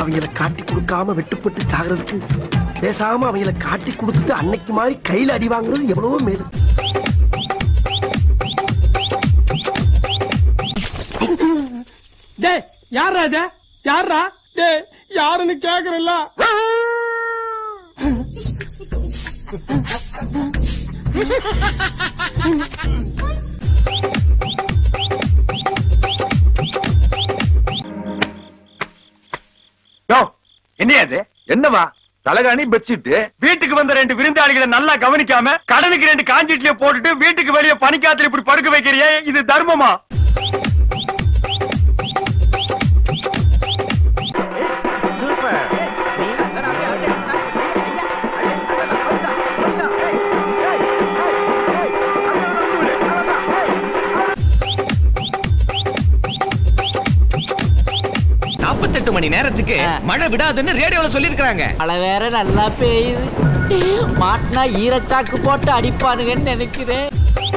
அவங்கள காட்டி கொடுக்காம வெட்டுப்பட்டு சாகிறதுக்கு பேசாம அவங்கள காட்டி கொடுத்துட்டு அன்னைக்கு மாதிரி கையில அடி வாங்குறது எவ்வளவோ மேலு டேய் யாரா இது யாரா டேய் யாருன்னு கேக்குறல்ல யோ என்னையா இது என்னவா தலகாணி பெட்ஷீட் வீட்டுக்கு வந்த ரெண்டு விருந்தாளிகளை நல்லா கவனிக்காம கடனுக்கு ரெண்டு காஞ்சிட்லயே போட்டுட்டு வீட்டுக்கு வெளியே பனிக்காத்துல இப்படி படுக்க வைக்கிறியே இது தர்மமா நாற்பத்தெட்டு மணி நேரத்துக்கு மழை விடாதுன்னு ரேடியோல சொல்லிருக்காங்க மழை வேற நல்லா பெய்யுது மாட்டினா ஈரச்சாக்கு போட்டு அடிப்பானுங்கன்னு நினைக்கிறேன்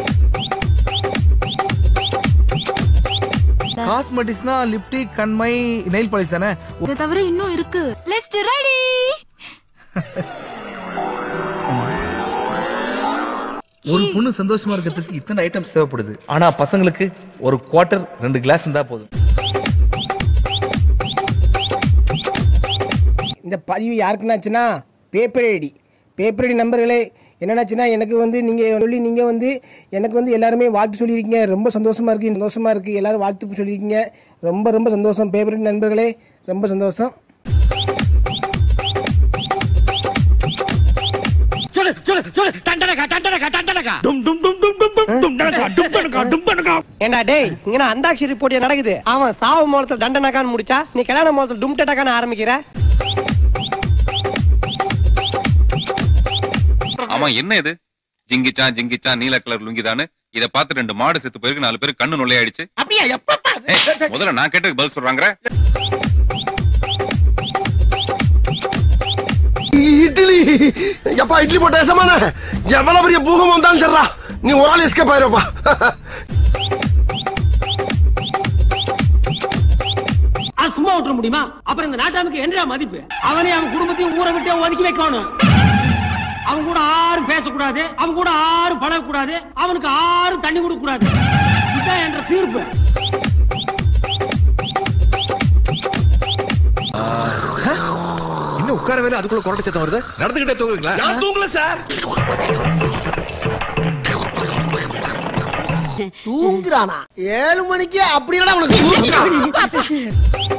காஸ்மெட்டிக்ஸ்னா லிப்டிக் கண்மை நெயில் பாலிஷ் தானே இதை தவிர இன்னும் இருக்கு லிஸ்ட் ரெடி ஒரு பொண்ணு சந்தோஷமா இருக்கிறதுக்கு இத்தனை ஐட்டம்ஸ் தேவைப்படுது ஆனா பசங்களுக்கு ஒரு குவார்ட்டர் ரெண்டு கிளாஸ் இருந்தா போதும் இந்த பதிவு யாருக்குன்னாச்சுன்னா பேப்பர் ஐடி பேப்பர் ஐடி நம்பர்களே என்னன்னாச்சுன்னா எனக்கு வந்து நீங்கள் சொல்லி நீங்கள் வந்து எனக்கு வந்து எல்லாருமே வாழ்த்து சொல்லியிருக்கீங்க ரொம்ப சந்தோஷமாக இருக்குது சந்தோஷமாக இருக்குது எல்லாரும் வாழ்த்து சொல்லியிருக்கீங்க ரொம்ப ரொம்ப சந்தோஷம் பேப்பர் ஐடி நண்பர்களே ரொம்ப சந்தோஷம் சொல்லு சொல்லு சொல்லு தண்டனக்கா தண்டனக்கா தண்டனக்கா டும் டும் டும் டும் டும் டும் டும் தண்டனக்கா டும் தண்டனக்கா டும் தண்டனக்கா ஏண்டா டேய் இங்கே அந்தாட்சரி போட்டியா நடக்குது அவன் சாவு மூலத்தில் தண்டனக்கான்னு முடிச்சா நீ கல்யாண மூலத்தில் டும் டட்டாக்கான்னு ஆரம்பிக்கிற ஆமா என்ன இது ஜிங்கிச்சான் ஜிங்கிச்சான் நீல கலர் லுங்கிதான்னு இத பார்த்து ரெண்டு மாடு செத்து போயிருக்கு நாலு பேர் கண்ணு நொல்லையாயிடுச்சு அப்படியா எப்பப்பா ஏய், முதல்ல நான் கேட்டதுக்கு பதில் சொல்றாங்க இட்லி எப்பா இட்லி போட்ட எசமான எவ்வளவு பெரிய பூகம் வந்தாலும் சரிடா நீ ஒரு ஆள் எஸ்கேப் ஆயிருப்பா அது சும்மா விட்டுற முடியுமா அப்புறம் இந்த நாட்டாமுக்கு என்ன மதிப்பு அவனே அவன் குடும்பத்தையும் ஊரை விட்டு ஒதுக்கி வைக்கணும் அவன் கூட ஆரும் பேசக்கூடாது அவன் கூட ஆரும் பழகக்கூடாது அவனுக்கு ஆரும் தண்ணி கொடுக்க கூடாது இதுதான் என்ற தீர்ப்பு இன்னும் உட்கார வேலை அதுக்குள்ள கொரட்டை சத்தம் வருது நடந்துகிட்டே தூங்குங்களா நான் தூங்கல சார் தூங்குறானா ஏழு மணிக்கு அப்படின்னா உனக்கு தூங்குறான்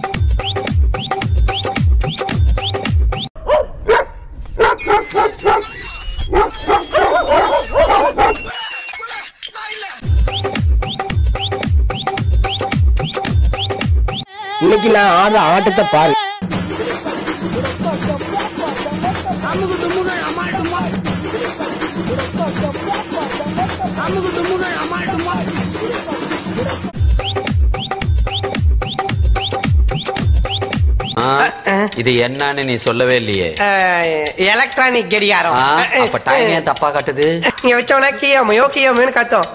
இன்னைக்கு நான் ஆடுற ஆட்டத்தை பாரு இது என்னன்னு நீ சொல்லவே இல்லையே எலக்ட்ரானிக் கடிகாரம் ஆ, அப்ப டைம் ஏன் தப்பா காட்டுது இங்க வச்சவனா கியோமையோ கியோமையோன்னு கத்தோம்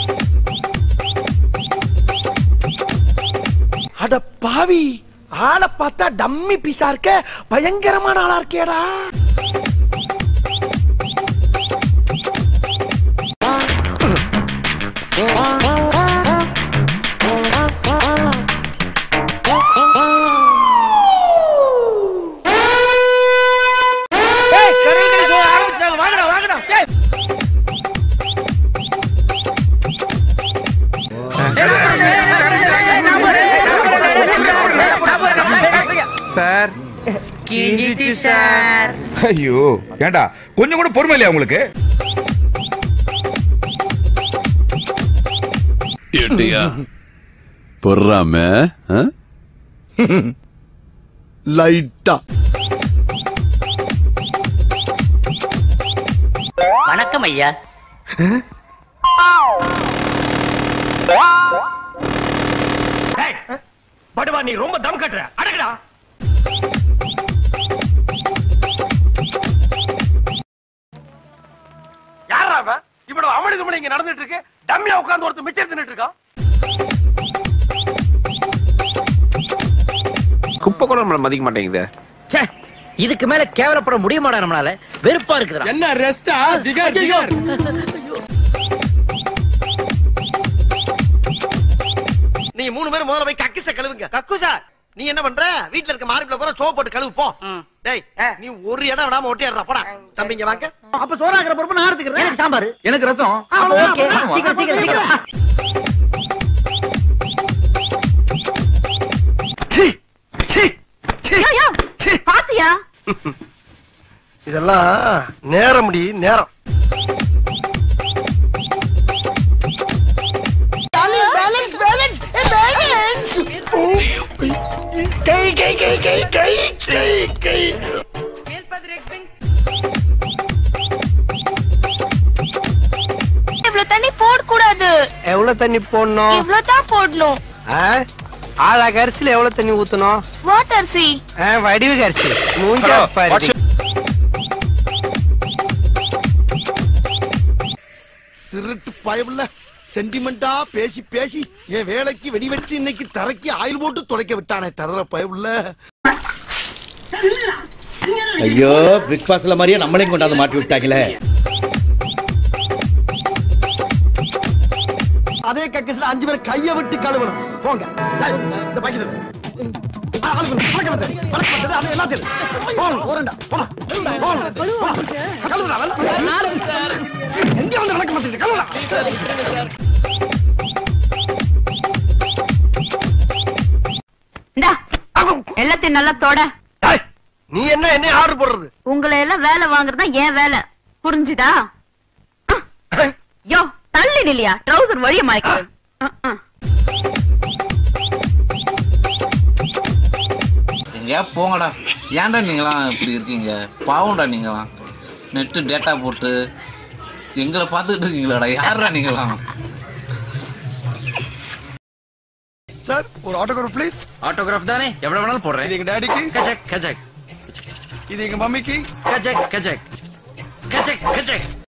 அட பாவி ஆளை பார்த்தா டம்மி பீஸா இருக்க பயங்கரமான ஆளா இருக்கேடா சார் சார் ஐயோ ஏண்டா கொஞ்சம் கூட பொறுமை இல்லையா உங்களுக்கு பொறாம லைட்டா வணக்கம் ஐயா படுவா நீ ரொம்ப தம் கட்டுற அடக்குடா யாரா அவன் இவ்வளவு அமளி துமளி இங்க நடந்துட்டு இருக்கு டம்மியா உட்கார்ந்து ஒருத்தர் மிச்சம் தின்னுட்டு இருக்கான் குப்பை அப்ப கூட நம்மள மதிக்க மாட்டேங்குது ச்சே இதுக்கு மேல கேவலப்பட முடியுமாடா நம்மளால வெறுப்பா இருக்குதுடா என்ன ரெஸ்டா திகர் திகர் நீங்க மூணு பேரும் முதல்ல போய் கக்கிச கழுவுங்க கக்குசா நீ என்ன பண்ற வீட்ல இருக்க மார்பிள பூரா சோப் போட்டு கழுவு போ டேய் நீ ஒரு இடம் விடாம ஒட்டிடுறா போடா தம்பிங்க வாங்க அப்ப சோறாக்குற பொறுப்பு நான் எடுத்துக்கிறேன் எனக்கு சாம்பார் எனக்கு ரசம் ஓகே சீக்கிரம் சீக்கிரம் சீக்கிரம் பாத்தியா இதெல்லாம் நேரம் முடி நேரம் கை கை கை கை கை கை கை இவ்வளவு தண்ணி போட கூடாது எவ்வளவு தண்ணி போடணும் இவ்வளவு தான் போடணும் ஆழாக அரிசியில எவ்வளவு தண்ணி ஊத்தணும் வாட்டர் சி வடிவு அரிசி மூஞ்சா பாரு திருட்டு பயவுல சென்டிமெண்டா பேசி பேசி என் வேலைக்கு வெடி வச்சு இன்னைக்கு தரைக்கு ஆயில் போட்டு துடைக்க விட்டானே தரல பயவுல ஐயோ பிக் பாஸ்ல மாதிரியே நம்மளையும் கொண்டாந்து மாட்டி விட்டாங்களே அதே கக்கஸ்ல அஞ்சு பேர் கைய விட்டு கழுவணும் போங்க டேய், இந்த பாக்கெட் ஆ, கழுவணும். பழக்க மாட்டேன். பழக்க மாட்டேன். அது எல்லாத்தையும் போகணும். ஓரண்டா. போடா. போகணும். போடா. கழுவுடா, வெள்ளை. எங்க வந்து விளக்க மாட்டேங்குது கழுவுடா எல்லாத்தையும் நல்லா தொட டேய், நீ என்ன என்ன ஆர்டர் போடுறது உங்களை எல்லாம் வேலை வாங்குறதா ஏன் வேலை புரிஞ்சுதா யோ தள்ளி இல்லையா ட்ரௌசர் வழிய மாய்க்கிறது எங்கேயா போங்கடா ஏன்டா நீங்களாம் இப்படி இருக்கீங்க பாவம்டா நீங்களாம் நெட்டு டேட்டா போட்டு எங்களை பார்த்துட்டு இருக்கீங்களாடா யாரா நீங்களாம் சார் ஒரு ஆட்டோகிராஃப் ப்ளீஸ் ஆட்டோகிராஃப் தானே எவ்வளவு வேணாலும் போடுறேன் இது எங்க டாடிக்கு கச்சக் கச்சக் இது எங்க மம்மிக்கு கச்சக் கச்சக் கச்சக் கச்சக்